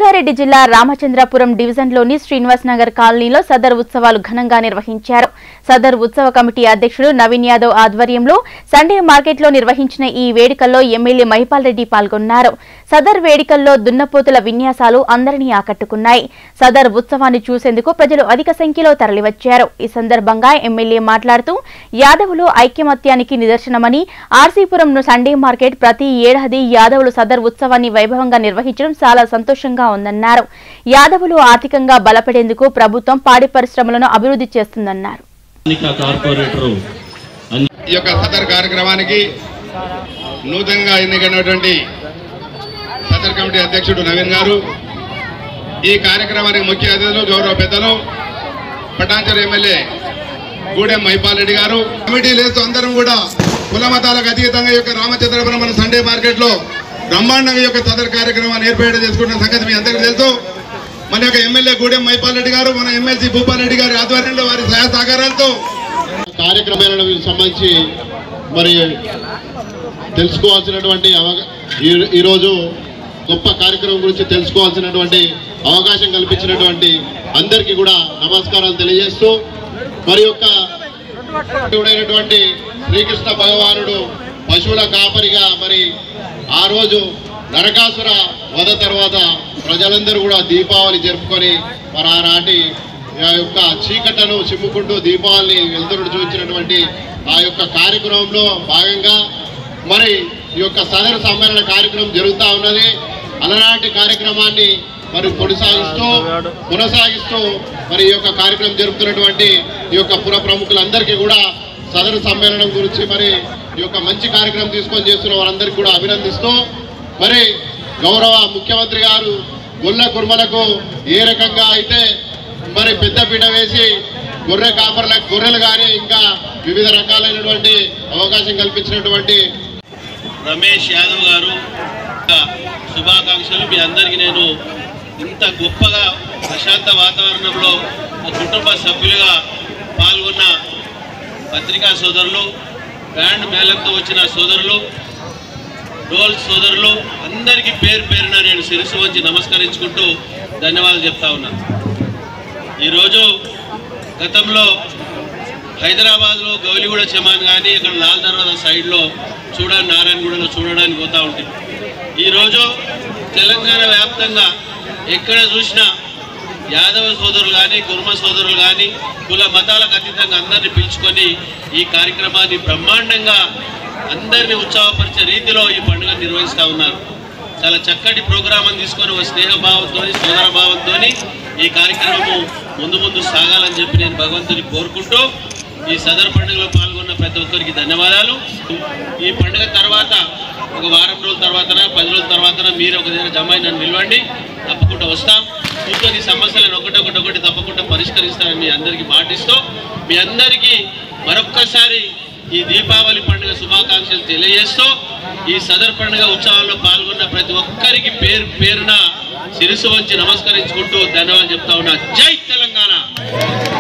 రంగారెడ్డి జిల్లా రామచంద్రపురం డివిజన్లోని శ్రీనివాస్ నగర్ కాలనీలో సదర్ ఉత్సవాలు ఘనంగా నిర్వహించారు సదర్ ఉత్సవ కమిటీ అధ్యక్షుడు నవీన్ యాదవ్ ఆధ్వర్యంలో సండే మార్కెట్లో నిర్వహించిన ఈ వేడుకల్లో ఎమ్మెల్యే మహిపాల్ రెడ్డి పాల్గొన్నారు సదర్ వేడుకల్లో దున్నపోతుల విన్యాసాలు అందరినీ ఆకట్టుకున్నాయి సదర్ ఉత్సవాన్ని చూసేందుకు ప్రజలు అధిక సంఖ్యలో తరలివచ్చారు ఈ సందర్భంగా ఎమ్మెల్యే మాట్లాడుతూ యాదవులు ఐక్యమత్యానికి నిదర్శనమని ఆర్సీపురం సండే మార్కెట్ ప్రతి ఏడాది యాదవులు సదర్ ఉత్సవాన్ని వైభవంగా నిర్వహించడం చాలా సంతోషంగా ఉందన్నారు యాదవులు ఆర్థికంగా బలపడేందుకు ప్రభుత్వం పాడి పరిశ్రమలను అభివృద్ధి చేస్తుందన్నారు స్థానిక కార్పొరేటరు అన్- ఈ యొక్క సదర్ కార్యక్రమానికి నూతనంగా ఎన్నికైనటువంటి సదర్ కమిటీ అధ్యక్షుడు నవీన్ గారు ఈ కార్యక్రమానికి ముఖ్య అతిథులు గౌరవ పెద్దలు పటాంచర్ ఎమ్మెల్యే గూడెం మైపాల్ రెడ్డి గారు కమిటీ లేస్తూ అందరం కూడా కుల మతాలకు అతీతంగా ఈ యొక్క రామచంద్రపురం మన సండే మార్కెట్ లో బ్రహ్మాండంగా ఈ యొక్క సదర్ కార్యక్రమాన్ని ఏర్పాటు చేసుకుంటున్న సంగతి మీ అందరికీ తెలుసు మన యొక్క ఎమ్మెల్యే గూడెం మైపాల్ రెడ్డి గారు మన ఎమ్మెల్సీ భూపాల్ రెడ్డి గారి ఆధ్వర్యంలో వారి సహాయ సహకారాలతో కార్యక్రమాలకు సంబంధించి మరి తెలుసుకోవాల్సినటువంటి అవగా ఈ- ఈరోజు గొప్ప కార్యక్రమం గురించి తెలుసుకోవాల్సినటువంటి అవకాశం కల్పించినటువంటి అందరికీ కూడా నమస్కారాలు తెలియజేస్తూ మరి యొక్క దేవుడైనటువంటి శ్రీకృష్ణ భగవానుడు పశువుల కాపరిగా మరి ఆ రోజు నరకాసుర వధ తర్వాత ప్రజలందరూ కూడా దీపావళి జరుపుకొని మరి ఆనాటి ఆ యొక్క చీకటను చిమ్ముకుంటూ దీపావళిని వెలుతురుడు చూపించినటువంటి ఆ యొక్క కార్యక్రమంలో భాగంగా మరి ఈ యొక్క సదరు సమ్మేళన కార్యక్రమం జరుగుతూ ఉన్నది అలనాటి కార్యక్రమాన్ని మరి కొనసాగిస్తూ కొనసాగిస్తూ మరి ఈ యొక్క కార్యక్రమం జరుపుతున్నటువంటి ఈ యొక్క పుర ప్రముఖులందరికీ కూడా సదరు సమ్మేళనం గురించి మరి ఈ యొక్క మంచి కార్యక్రమం తీసుకొని చేస్తున్న వారందరికీ కూడా అభినందిస్తూ మరి గౌరవ ముఖ్యమంత్రి గారు గొల్ల కుర్మలకు ఏ రకంగా అయితే మరి పెద్ద పీట వేసి గొర్రె కాపర్లకు గొర్రెలు కానీ ఇంకా వివిధ రకాలైనటువంటి అవకాశం కల్పించినటువంటి రమేష్ యాదవ్ గారు ఇంకా శుభాకాంక్షలు మీ అందరికీ నేను ఇంత గొప్పగా ప్రశాంత వాతావరణంలో ఒక కుటుంబ సభ్యులుగా పాల్గొన్న పత్రికా సోదరులు బ్యాండ్ మేళంతో వచ్చిన సోదరులు డోల్ సోదరులు అందరికీ పేరు పేరున నేను శిరస్సు వంచి నమస్కరించుకుంటూ ధన్యవాదాలు చెప్తా ఉన్నాను ఈరోజు గతంలో హైదరాబాద్లో గౌలిగూడ చమాన్ కానీ ఇక్కడ లాల్ దర్వాజా సైడ్లో చూడని నారాయణగూడలో చూడడానికి పోతూ ఉంటుంది ఈరోజు తెలంగాణ వ్యాప్తంగా ఎక్కడ చూసినా యాదవ సోదరులు కానీ కుర్మ సోదరులు కానీ కుల మతాలకు అతీతంగా అందరినీ పిలుచుకొని ఈ కార్యక్రమాన్ని బ్రహ్మాండంగా అందరినీ ఉత్సాహపరిచే రీతిలో ఈ పండుగ నిర్వహిస్తూ ఉన్నారు చాలా చక్కటి ప్రోగ్రాం అని తీసుకొని ఒక స్నేహభావంతో సోదర భావంతో ఈ కార్యక్రమము ముందు ముందు సాగాలని చెప్పి నేను భగవంతుని కోరుకుంటూ ఈ సదర్ పండుగలో పాల్గొన్న ప్రతి ఒక్కరికి ధన్యవాదాలు ఈ పండుగ తర్వాత ఒక వారం రోజుల తర్వాతన పది రోజుల తర్వాతన మీరు ఒక దగ్గర జమ అయి నన్ను నిలవండి తప్పకుండా వస్తాం కూర్చొని ఈ సమస్యలను ఒకటొకటి ఒకటి తప్పకుండా పరిష్కరిస్తానని మీ అందరికీ మాటిస్తూ మీ అందరికీ మరొక్కసారి ఈ దీపావళి పండుగ శుభాకాంక్షలు తెలియజేస్తూ ఈ సదర్ పండుగ ఉత్సవాల్లో పాల్గొన్న ప్రతి ఒక్కరికి పేరు పేరున శిరసు వంచి నమస్కరించుకుంటూ ధన్యవాదాలు చెప్తా ఉన్నా జై తెలంగాణ